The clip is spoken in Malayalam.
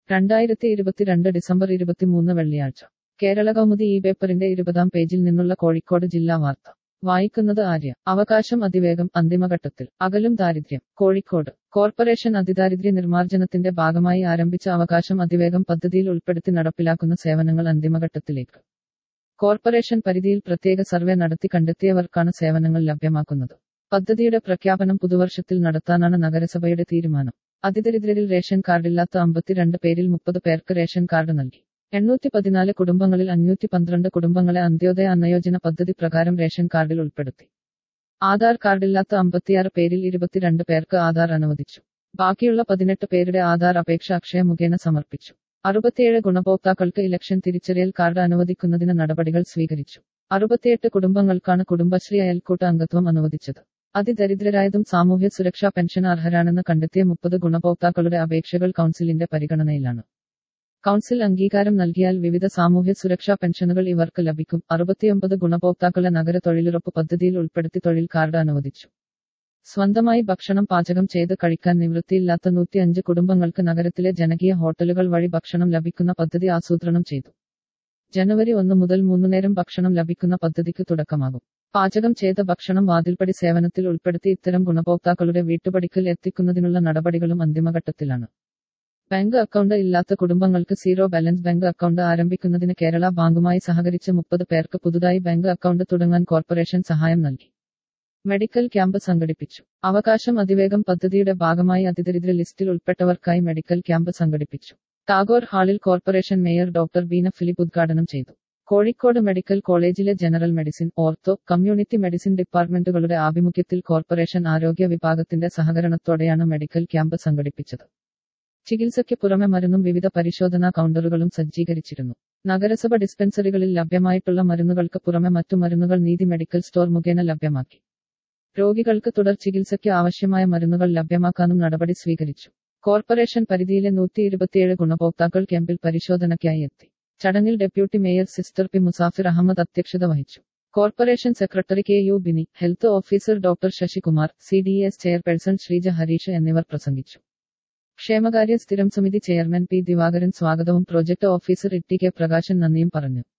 രണ്ടായിരത്തി ഇരുപത്തിരണ്ട് ഡിസംബർ ഇരുപത്തിമൂന്ന് വെള്ളിയാഴ്ച കേരള കൗമുദി ഈ പേപ്പറിന്റെ ഇരുപതാം പേജിൽ നിന്നുള്ള കോഴിക്കോട് ജില്ലാ വാർത്ത വായിക്കുന്നത് ആര്യ അവകാശം അതിവേഗം അന്തിമഘട്ടത്തിൽ അകലും ദാരിദ്ര്യം കോഴിക്കോട് കോർപ്പറേഷൻ അതിദാരിദ്ര്യ നിർമ്മാർജ്ജനത്തിന്റെ ഭാഗമായി ആരംഭിച്ച അവകാശം അതിവേഗം പദ്ധതിയിൽ ഉൾപ്പെടുത്തി നടപ്പിലാക്കുന്ന സേവനങ്ങൾ അന്തിമഘട്ടത്തിലേക്ക് കോർപ്പറേഷൻ പരിധിയിൽ പ്രത്യേക സർവേ നടത്തി കണ്ടെത്തിയവർക്കാണ് സേവനങ്ങൾ ലഭ്യമാക്കുന്നത് പദ്ധതിയുടെ പ്രഖ്യാപനം പുതുവർഷത്തിൽ നടത്താനാണ് നഗരസഭയുടെ തീരുമാനം അതിദരിദ്രരിൽ റേഷൻ കാർഡില്ലാത്ത അമ്പത്തിരണ്ട് പേരിൽ മുപ്പത് പേർക്ക് റേഷൻ കാർഡ് നൽകി എണ്ണൂറ്റി പതിനാല് കുടുംബങ്ങളിൽ അഞ്ഞൂറ്റി പന്ത്രണ്ട് കുടുംബങ്ങളെ അന്ത്യോദയ അന്നയോജന പദ്ധതി പ്രകാരം റേഷൻ കാർഡിൽ ഉൾപ്പെടുത്തി ആധാർ കാർഡില്ലാത്ത അമ്പത്തിയാറ് പേരിൽ ഇരുപത്തിരണ്ട് പേർക്ക് ആധാർ അനുവദിച്ചു ബാക്കിയുള്ള പതിനെട്ട് പേരുടെ ആധാർ അപേക്ഷ അക്ഷയ മുഖേന സമർപ്പിച്ചു അറുപത്തിയേഴ് ഗുണഭോക്താക്കൾക്ക് ഇലക്ഷൻ തിരിച്ചറിയൽ കാർഡ് അനുവദിക്കുന്നതിന് നടപടികൾ സ്വീകരിച്ചു അറുപത്തിയെട്ട് കുടുംബങ്ങൾക്കാണ് കുടുംബശ്രീ അയൽക്കൂട്ട അംഗത്വം അനുവദിച്ചത് അതിദരിദ്രരായതും സാമൂഹ്യ സുരക്ഷാ പെൻഷൻ അർഹരാണെന്ന് കണ്ടെത്തിയ മുപ്പത് ഗുണഭോക്താക്കളുടെ അപേക്ഷകൾ കൗൺസിലിന്റെ പരിഗണനയിലാണ് കൗൺസിൽ അംഗീകാരം നൽകിയാൽ വിവിധ സാമൂഹ്യ സുരക്ഷാ പെൻഷനുകൾ ഇവർക്ക് ലഭിക്കും അറുപത്തിയൊമ്പത് ഗുണഭോക്താക്കളെ നഗര തൊഴിലുറപ്പ് പദ്ധതിയിൽ ഉൾപ്പെടുത്തി തൊഴിൽ കാർഡ് അനുവദിച്ചു സ്വന്തമായി ഭക്ഷണം പാചകം ചെയ്ത് കഴിക്കാൻ നിവൃത്തിയില്ലാത്ത നൂറ്റിയഞ്ച് കുടുംബങ്ങൾക്ക് നഗരത്തിലെ ജനകീയ ഹോട്ടലുകൾ വഴി ഭക്ഷണം ലഭിക്കുന്ന പദ്ധതി ആസൂത്രണം ചെയ്തു ജനുവരി ഒന്ന് മുതൽ മൂന്നു നേരം ഭക്ഷണം ലഭിക്കുന്ന പദ്ധതിക്ക് തുടക്കമാകും പാചകം ചെയ്ത ഭക്ഷണം വാതിൽപ്പടി സേവനത്തിൽ ഉൾപ്പെടുത്തി ഇത്തരം ഗുണഭോക്താക്കളുടെ വീട്ടുപടിക്കൽ എത്തിക്കുന്നതിനുള്ള നടപടികളും അന്തിമഘട്ടത്തിലാണ് ബാങ്ക് അക്കൗണ്ട് ഇല്ലാത്ത കുടുംബങ്ങൾക്ക് സീറോ ബാലൻസ് ബാങ്ക് അക്കൗണ്ട് ആരംഭിക്കുന്നതിന് കേരള ബാങ്കുമായി സഹകരിച്ച് മുപ്പത് പേർക്ക് പുതുതായി ബാങ്ക് അക്കൗണ്ട് തുടങ്ങാൻ കോർപ്പറേഷൻ സഹായം നൽകി മെഡിക്കൽ ക്യാമ്പ് സംഘടിപ്പിച്ചു അവകാശം അതിവേഗം പദ്ധതിയുടെ ഭാഗമായി അതിദരിദ്ര ലിസ്റ്റിൽ ഉൾപ്പെട്ടവർക്കായി മെഡിക്കൽ ക്യാമ്പ് സംഘടിപ്പിച്ചു ടാഗോർ ഹാളിൽ corporation mayor doctor Beena Philip ഉദ്ഘാടനം ചെയ്തു കോഴിക്കോട് മെഡിക്കൽ കോളേജിലെ general medicine ortho community medicine ഡിപ്പാർട്ട്മെന്റുകളുടെ ആഭിമുഖ്യത്തിൽ കോർപ്പറേഷൻ ആരോഗ്യ വിഭാഗത്തിന്റെ സഹകരണത്തോടെയാണ് മെഡിക്കൽ ക്യാമ്പ് സംഘടിപ്പിച്ചത് ചികിത്സയ്ക്ക് പുറമെ മരുന്നും വിവിധ പരിശോധനാ കൗണ്ടറുകളും സജ്ജീകരിച്ചിരുന്നു നഗരസഭ ഡിസ്പെൻസറികളിൽ ലഭ്യമായിട്ടുള്ള മരുന്നുകൾക്ക് പുറമെ മറ്റു മരുന്നുകൾ നീതി മെഡിക്കൽ സ്റ്റോർ മുഖേന ലഭ്യമാക്കി രോഗികൾക്ക് തുടർ ചികിത്സയ്ക്ക് ആവശ്യമായ മരുന്നുകൾ ലഭ്യമാക്കാനും നടപടി സ്വീകരിച്ചു കോർപ്പറേഷൻ പരിധിയിലെ നൂറ്റി ഇരുപത്തിയേഴ് ഗുണഭോക്താക്കൾ ക്യാമ്പിൽ പരിശോധനയ്ക്കായി എത്തി ചടങ്ങിൽ deputy mayor sister P Musafir Ahammad അധ്യക്ഷത വഹിച്ചു corporation secretary K U Bini health officer doctor Sasikumar C D S chairperson Sreeja Harish എന്നിവർ പ്രസംഗിച്ചു ക്ഷേമകാര്യ സ്ഥിരം സമിതി ചെയർമാൻ പി ദിവാകരൻ സ്വാഗതവും project officer E T K Prakashan നന്ദിയും പറഞ്ഞു